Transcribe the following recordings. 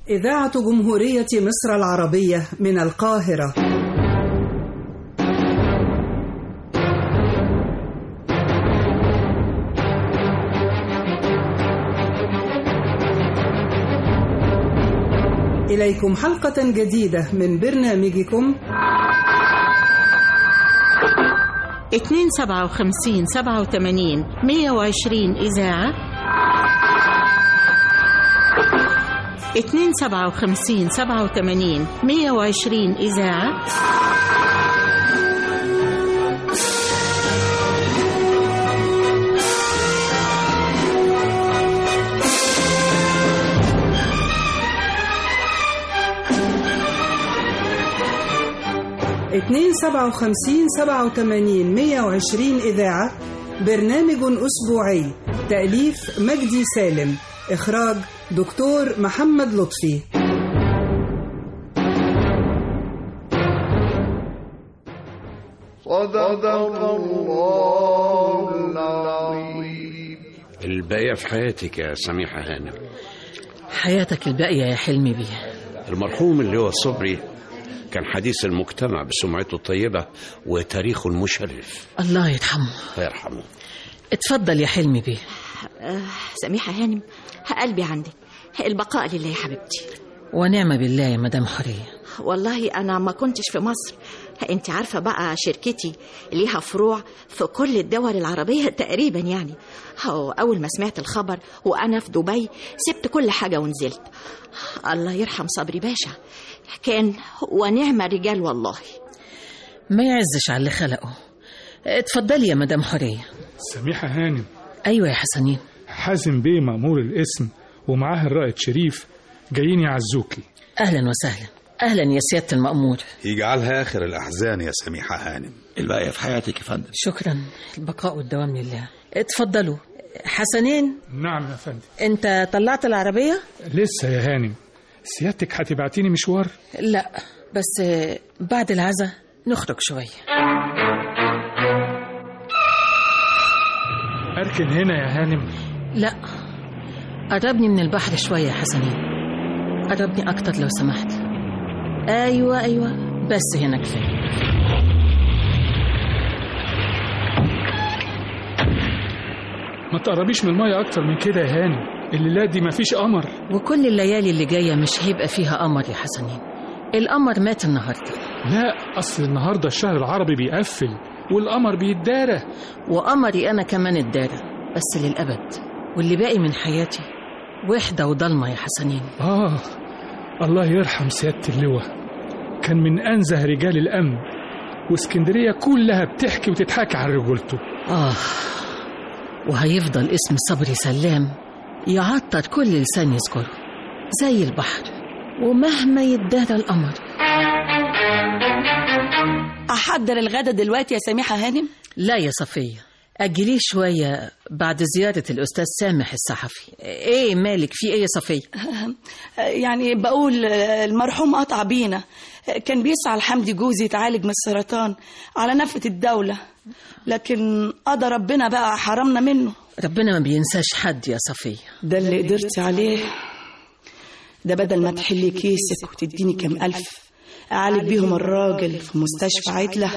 إذاعة جمهورية مصر العربية من القاهرة إليكم حلقة جديدة من برنامجكم اتنين سبعة وخمسين سبعة وتمانين مية وعشرين إذاعة اتنين سبعة وخمسين سبعة وتمانين مية وعشرين إذاعة اتنين سبعة وخمسين سبعة وتمانين مية وعشرين إذاعة برنامج أسبوعي تأليف مجدي سالم إخراج دكتور محمد لطفي صدق الله العظيم الباقية في حياتك يا سميحة هانم حياتك الباقية يا حلمي بيه المرحوم اللي هو الصبري كان حديث المجتمع بسمعته الطيبة وتاريخه المشرف الله يرحمه الله يرحمه اتفضل يا حلمي بيه آه سميحة هانم قلبي عندك البقاء لله يا حبيبتي ونعم بالله يا مدام حورية والله أنا ما كنتش في مصر انت عارفة بقى شركتي ليها فروع في كل الدول العربية تقريبا يعني هو أول ما سمعت الخبر وأنا في دبي سبت كل حاجة ونزلت الله يرحم صبري باشا كان ونعم رجال والله ما يعزش على اللي خلقه اتفضلي يا مدام حورية سميحة هانم أيوة يا حسنين حازم بيه مأمور الاسم ومعاه الرائد شريف جايين يعزوكي أهلا وسهلا أهلا يا سيادة المأمور يجعلها آخر الأحزان يا سميحة هانم الباقية في حياتك يا فندم شكرا البقاء والدوام لله اتفضلوا حسنين نعم يا فندم انت طلعت العربية؟ لسه يا هانم سيادتك هتبعتيني مشوار لا بس بعد العزاء نخرج شوية أركن هنا يا هانم لا قربني من البحر شوية يا حسنين قربني أكتر لو سمحت أيوة أيوة بس هنا كفاية ما تقربيش من المية أكتر من كده يا هانم الليلة دي مفيش قمر وكل الليالي اللي جاية مش هيبقى فيها قمر يا حسنين القمر مات النهاردة لا أصل النهاردة الشهر العربي بيقفل والقمر بيتدارى وقمري أنا كمان الدارة بس للأبد واللي باقي من حياتي وحدة وضلمة يا حسنين آه الله يرحم سيادة اللواء كان من أنزه رجال الأمن واسكندرية كلها بتحكي وتتحكي عن رجولته آه وهيفضل اسم صبري سلام يعطر كل لسان يذكره زي البحر ومهما يدار القمر أحضر الغدا دلوقتي يا سميحة هانم؟ لا يا صفية أجليه شوية بعد زيارة الأستاذ سامح الصحفي إيه مالك في إيه يا صفية؟ يعني بقول المرحوم قطع بينا كان بيسعى الحمدي جوزي يتعالج من السرطان على نفقة الدولة لكن قضى ربنا بقى حرمنا منه ربنا ما بينساش حد يا صفية ده اللي قدرتي عليه ده بدل ما تحلي كيسك وتديني كام ألف أعالج بيهم الراجل في مستشفى عدلة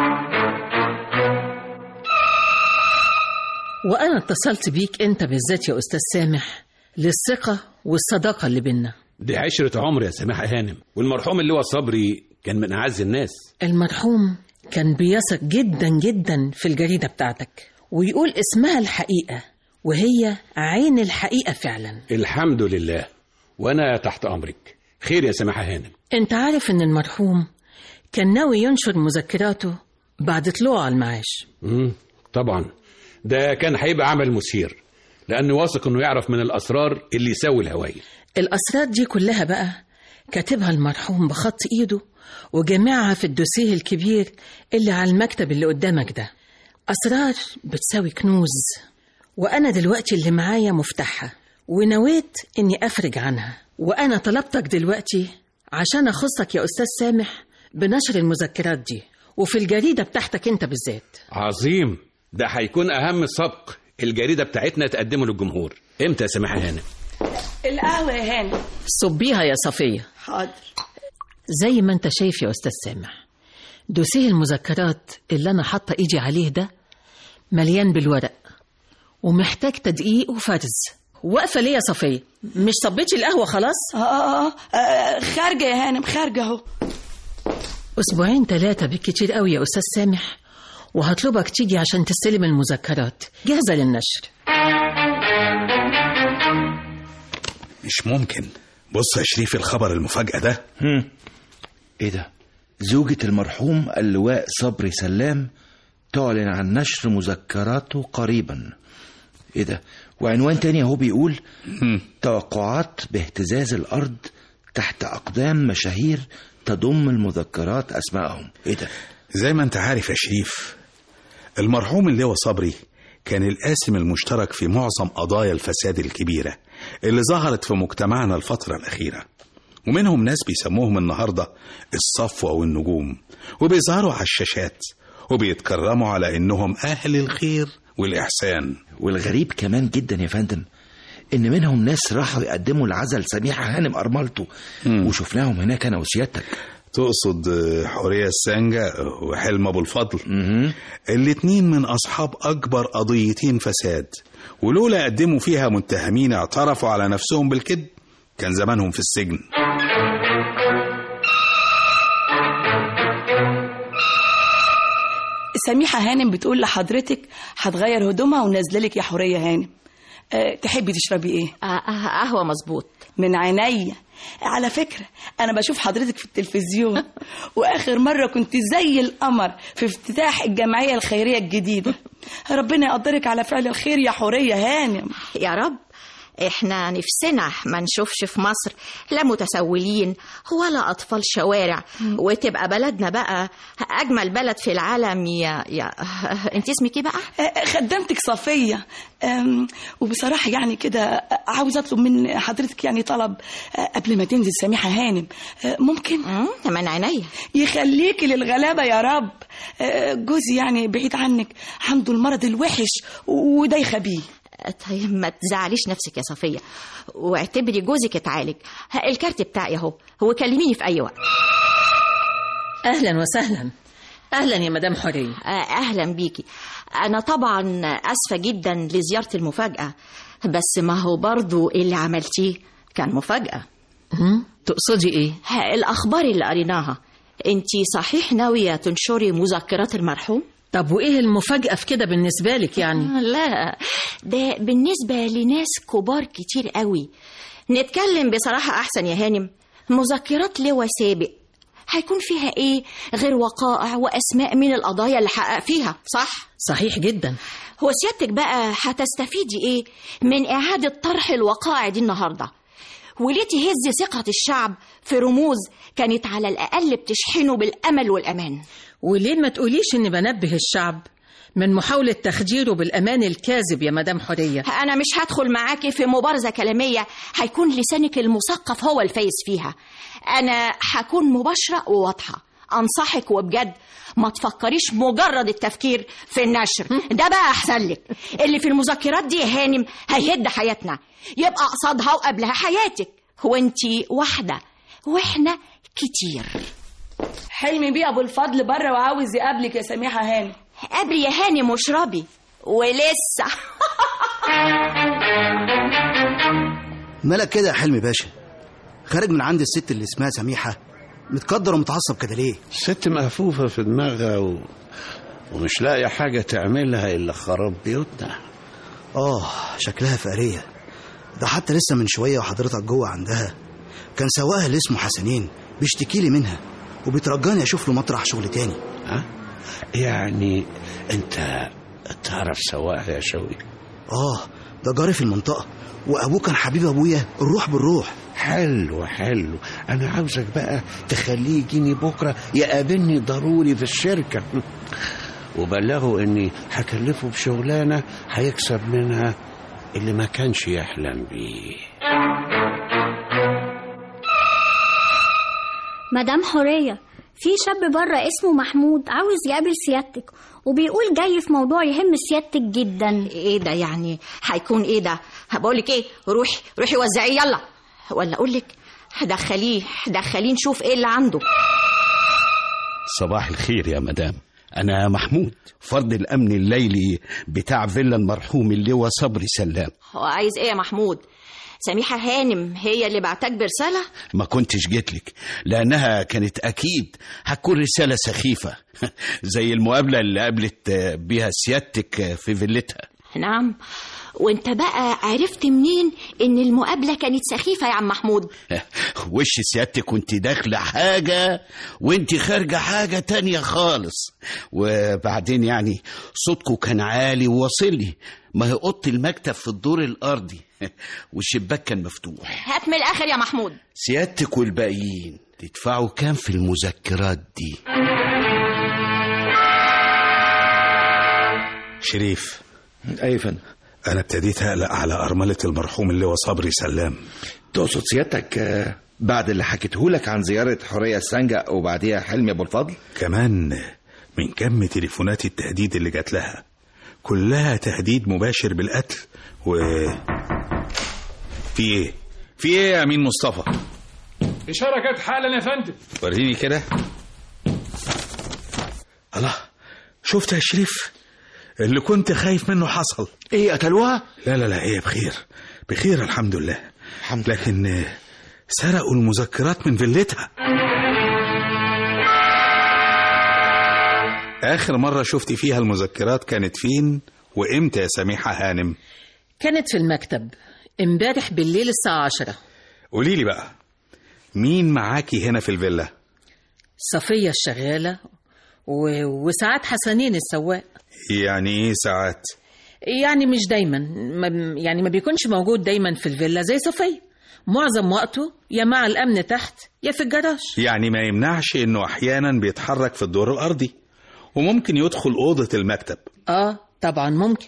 وأنا اتصلت بيك أنت بالذات يا أستاذ سامح للثقة والصداقة اللي بينا دي عشرة عمر يا سماحة هانم والمرحوم اللي هو صبري كان من أعز الناس المرحوم كان بيثق جدا جدا في الجريدة بتاعتك ويقول اسمها الحقيقة وهي عين الحقيقة فعلا الحمد لله وأنا تحت أمرك خير يا سماحة هانم انت عارف ان المرحوم كان ناوي ينشر مذكراته بعد طلوعه على المعاش مم. طبعا ده كان هيبقى عمل مثير لأنه واثق إنه يعرف من الأسرار اللي يساوي الهوايل الأسرار دي كلها بقى كاتبها المرحوم بخط إيده وجمعها في الدوسيه الكبير اللي على المكتب اللي قدامك ده أسرار بتساوي كنوز وأنا دلوقتي اللي معايا مفتاحها ونويت إني أفرج عنها وأنا طلبتك دلوقتي عشان أخصك يا أستاذ سامح بنشر المذكرات دي وفي الجريدة بتاعتك أنت بالذات عظيم ده هيكون أهم سبق الجريدة بتاعتنا تقدمه للجمهور امتى يا سماحة هانم القهوة يا هاني صبيها يا صفية حاضر زي ما انت شايف يا أستاذ سامح دوسيه المذكرات اللي أنا حاطة إيدي عليه ده مليان بالورق ومحتاج تدقيق وفرز واقفة ليه يا صفية مش صبيتي القهوة خلاص آه, آه, آه, آه خارجة يا هانم خارجة أهو أسبوعين ثلاثة بالكتير قوي يا أستاذ سامح وهطلبك تيجي عشان تستلم المذكرات جاهزة للنشر مش ممكن بص يا شريف الخبر المفاجأة ده هم. ايه ده زوجة المرحوم اللواء صبري سلام تعلن عن نشر مذكراته قريبا ايه ده وعنوان تاني اهو بيقول توقعات باهتزاز الارض تحت اقدام مشاهير تضم المذكرات اسمائهم ايه ده زي ما انت عارف يا شريف المرحوم اللواء صبري كان القاسم المشترك في معظم قضايا الفساد الكبيرة اللي ظهرت في مجتمعنا الفترة الأخيرة ومنهم ناس بيسموهم النهاردة الصفوة والنجوم وبيظهروا على الشاشات وبيتكرموا على إنهم أهل الخير والإحسان والغريب كمان جدا يا فندم ان منهم ناس راحوا يقدموا العزل سميحة هانم ارملته وشفناهم هناك انا وسيادتك تقصد حورية السانجة وحلم أبو الفضل الاتنين من أصحاب أكبر قضيتين فساد ولولا قدموا فيها متهمين اعترفوا على نفسهم بالكذب كان زمانهم في السجن سميحة هانم بتقول لحضرتك هتغير هدومها ونازله لك يا حورية هانم أه تحبي تشربي ايه؟ آه، آه، قهوة مظبوط من عينيا على فكرة أنا بشوف حضرتك في التلفزيون وآخر مرة كنت زي القمر في افتتاح الجمعية الخيرية الجديدة ربنا يقدرك على فعل الخير يا حورية هانم يا رب احنا نفسنا ما نشوفش في مصر لا متسولين ولا اطفال شوارع وتبقى بلدنا بقى اجمل بلد في العالم يا يا انت اسمك ايه بقى أه، خدامتك صفية أم، وبصراحة يعني كده عاوز أطلب من حضرتك يعني طلب أه، قبل ما تنزل سميحة هانم أه، ممكن؟ من عينيا يخليكي للغلابة يا رب أه، جوزي يعني بعيد عنك عنده المرض الوحش ودايخة بيه طيب ما تزعليش نفسك يا صفية واعتبري جوزك اتعالج ها، الكارت بتاعي اهو هو كلميني في اي وقت أهلا وسهلا أهلا يا مدام حورية آه، اهلا بيكي انا طبعا اسفة جدا لزيارة المفاجأة بس ما هو برضو اللي عملتيه كان مفاجأة هم؟ تقصدي إيه؟ ها، الاخبار اللي قريناها انتي صحيح ناوية تنشري مذكرات المرحوم طب وإيه المفاجأة في كده بالنسبة لك يعني؟ لا ده بالنسبة لناس كبار كتير قوي نتكلم بصراحة أحسن يا هانم مذكرات لواء سابق هيكون فيها إيه غير وقائع وأسماء من القضايا اللي حقق فيها صح؟ صحيح جدا هو سيادتك بقى هتستفيدي إيه من إعادة طرح الوقائع دي النهاردة وليه تهز ثقة الشعب في رموز كانت على الأقل بتشحنه بالأمل والأمان وليه ما تقوليش إني بنبه الشعب من محاولة تخديره بالأمان الكاذب يا مدام حورية أنا مش هدخل معاكي في مبارزة كلامية هيكون لسانك المثقف هو الفايز فيها أنا هكون مباشرة وواضحة أنصحك وبجد ما تفكريش مجرد التفكير في النشر ده بقى أحسن لك اللي في المذكرات دي يا هانم هيهد حياتنا يبقى قصادها وقبلها حياتك وانتي واحدة واحنا كتير حلمي بيه أبو الفضل بره وعاوز يقابلك يا سميحة هانم قبل يا هانم واشربي ولسه مالك كده يا حلمي باشا خارج من عند الست اللي اسمها سميحة متقدر ومتعصب كده ليه ست مهفوفة في دماغها و... ومش لاقية حاجة تعملها إلا خراب بيوتنا اه شكلها فقرية ده حتى لسه من شوية وحضرتك جوه عندها كان سواقها اللي اسمه حسنين بيشتكي لي منها وبيترجاني اشوف له مطرح شغل تاني ها؟ يعني أنت تعرف سواقها يا شوقي اه ده جاري في المنطقة وابوه كان حبيب ابويا الروح بالروح حلو حلو أنا عاوزك بقى تخليه يجيني بكرة يقابلني ضروري في الشركة وبلغه إني هكلفه بشغلانة هيكسب منها اللي ما كانش يحلم بيه مدام حورية في شاب بره اسمه محمود عاوز يقابل سيادتك وبيقول جاي في موضوع يهم سيادتك جدا ايه ده يعني هيكون ايه ده بقولك ايه روحي روحي وزعيه يلا ولا اقولك دخليه دخليه نشوف ايه اللي عنده صباح الخير يا مدام أنا محمود فرد الأمن الليلي بتاع فيلا المرحوم اللواء صبري سلام هو عايز ايه يا محمود سميحة هانم هي اللي بعتك برسالة ما كنتش جيتلك لأنها كانت أكيد هتكون رسالة سخيفة زي المقابلة اللي قابلت بيها سيادتك في فيلتها نعم وانت بقى عرفت منين ان المقابلة كانت سخيفة يا عم محمود وش سيادتك وانت داخلة حاجة وانت خارجة حاجة تانية خالص وبعدين يعني صوتكم كان عالي وواصل لي ما هي اوضه المكتب في الدور الارضي والشباك كان مفتوح هات من الاخر يا محمود سيادتك والباقيين تدفعوا كام في المذكرات دي شريف اي فندم انا ابتديت اقلق على ارمله المرحوم اللي هو صبري سلام تقصد سيادتك آه، بعد اللي حكيته لك عن زيارة حورية السنجة وبعديها حلمي أبو الفضل كمان من كم تليفونات التهديد اللي جات لها كلها تهديد مباشر بالقتل و في ايه في ايه يا امين مصطفى إشارة جت حالا يا فندم وريني كده الله شفت يا شريف اللي كنت خايف منه حصل ايه قتلوها لا لا لا هي بخير بخير الحمد لله الحمد لكن آه، سرقوا المذكرات من فيلتها آخر مرة شفت فيها المذكرات كانت فين وإمتى يا سميحة هانم كانت في المكتب امبارح بالليل الساعة عشرة قولي لي بقى مين معاكي هنا في الفيلا صفية الشغالة و... وساعات حسنين السواق يعني إيه ساعات يعني مش دايما ما... يعني ما بيكونش موجود دايما في الفيلا زي صفية معظم وقته يا مع الأمن تحت يا في الجراج يعني ما يمنعش إنه أحيانا بيتحرك في الدور الأرضي وممكن يدخل أوضة المكتب اه طبعا ممكن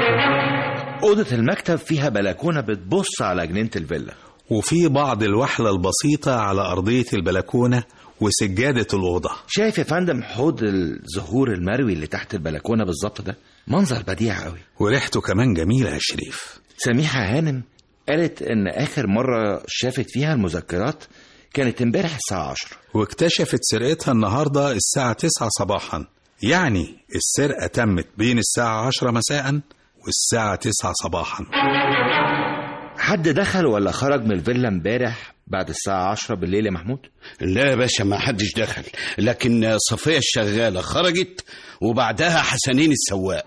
أوضة المكتب فيها بلكونة بتبص على جنينة الفيلا وفي بعض الوحلة البسيطة على أرضية البلكونة وسجادة الأوضة شايف يا فندم حوض الزهور المروي اللي تحت البلكونة بالظبط ده منظر بديع قوي وريحته كمان جميلة يا شريف سميحة هانم قالت إن آخر مرة شافت فيها المذكرات كانت امبارح الساعة 10 واكتشفت سرقتها النهاردة الساعة 9 صباحا يعني السرقة تمت بين الساعة 10 مساء والساعة 9 صباحا حد دخل ولا خرج من الفيلا امبارح بعد الساعة 10 بالليل يا محمود؟ لا يا باشا ما حدش دخل لكن صفية الشغالة خرجت وبعدها حسنين السواق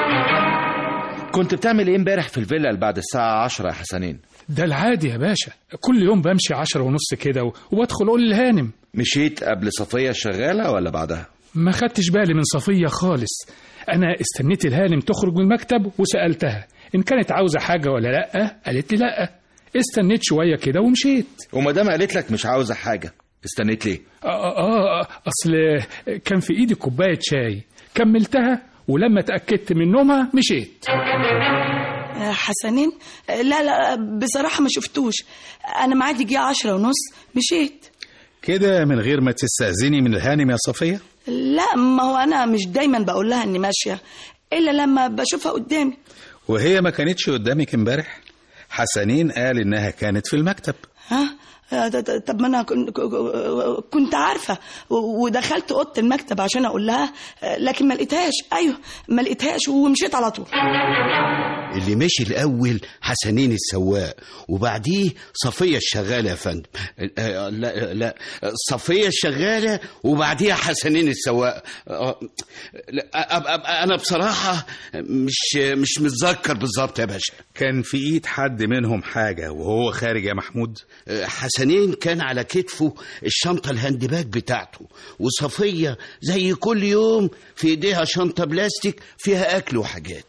كنت بتعمل ايه امبارح في الفيلا اللي بعد الساعة 10 يا حسنين؟ ده العادي يا باشا كل يوم بمشي عشرة ونص كده و- وبدخل أقول للهانم مشيت قبل صفية الشغالة ولا بعدها؟ ما خدتش بالي من صفية خالص أنا استنيت الهانم تخرج من المكتب وسألتها إن كانت عاوزة حاجة ولا لأ قالت لي لأ استنيت شوية كده ومشيت وما دام قالت لك مش عاوزة حاجة استنيت ليه؟ آه, آه, آه أصل كان في إيدي كوباية شاي كملتها ولما اتأكدت من نومها مشيت آه، حسنين آه، لا لا بصراحة ما شفتوش أنا معادي جه عشرة ونص مشيت كده من غير ما تستأذني من الهانم يا صفية لا ما هو أنا مش دايما بقول لها إني ماشية إلا لما بشوفها قدامي وهي ما كانتش قدامك امبارح حسنين قال إنها كانت في المكتب ها آه، ط- ط- طب ما انا كن- ك- كنت عارفه و- ودخلت اوضه المكتب عشان اقول لها آه، لكن ما لقيتهاش ايوه ما لقيتهاش ومشيت على طول اللي مشي الأول حسنين السواق وبعديه صفية الشغالة يا فندم آه، لا لا صفية الشغالة وبعديها حسنين السواق آه، لا، أب- أب- أنا بصراحة مش مش متذكر بالظبط يا باشا كان في إيد حد منهم حاجة وهو خارج يا محمود آه، حسنين كان على كتفه الشنطة الهاند باج بتاعته وصفية زي كل يوم في ايديها شنطة بلاستيك فيها أكل وحاجات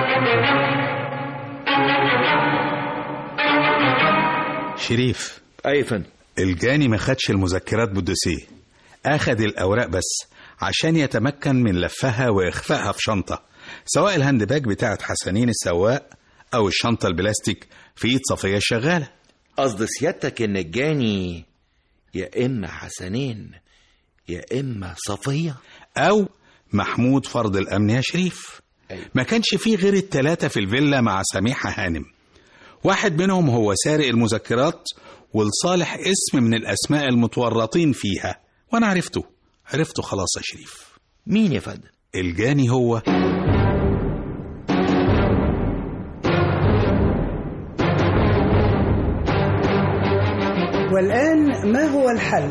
شريف أي فندم الجاني ما خدش المذكرات بالدوسيه أخد الأوراق بس عشان يتمكن من لفها وإخفائها في شنطة سواء الهاند باج بتاعت حسنين السواق أو الشنطة البلاستيك في إيد صفية الشغالة قصد سيادتك إن الجاني يا إما حسنين يا إما صفية أو محمود فرض الأمن يا شريف ما كانش فيه غير التلاتة في الفيلا مع سميحة هانم واحد منهم هو سارق المذكرات ولصالح اسم من الأسماء المتورطين فيها وأنا عرفته عرفته خلاص يا شريف مين يا فندم الجاني هو والآن ما هو الحل؟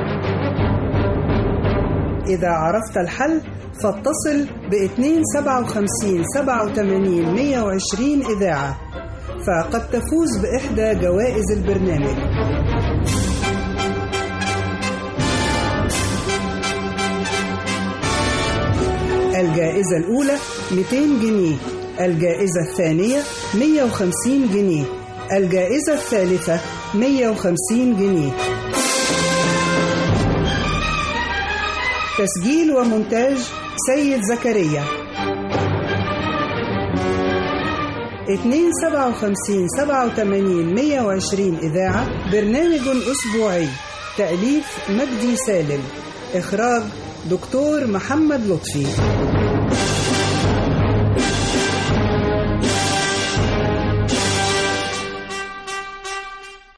إذا عرفت الحل فاتصل ب 257 87 120 إذاعة فقد تفوز بإحدى جوائز البرنامج الجائزة الأولى 200 جنيه الجائزة الثانية 150 جنيه الجائزة الثالثة 150 جنيه تسجيل ومونتاج سيد زكريا 257 87 120 إذاعة برنامج أسبوعي تأليف مجدي سالم إخراج دكتور محمد لطفي